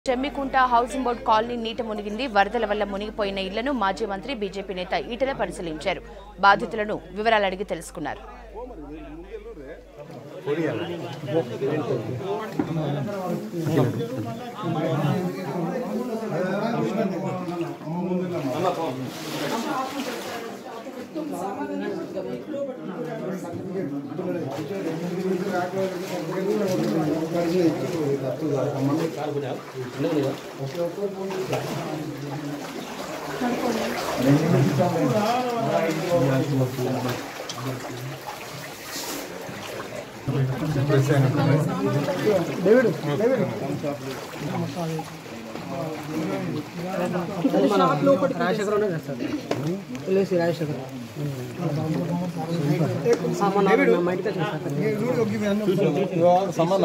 చెమ్మికుంట housing board colony నీట మునిగింది వరదల వల్ల మునిగిపోయిన ఇళ్లను మాజీ మంత్రి బీజేపీ నేత ఈటెల పరిశీలించారు బాధితులను వివరాలు అడిగి తెలుసుకున్నారు రాజశేఖర్ ఉన్నాడు కదా సార్ ఎల్ఐసి రాజశేఖర్ ఆ, మొన్న మా ఇంటికి వచ్చిన సార్ సమాన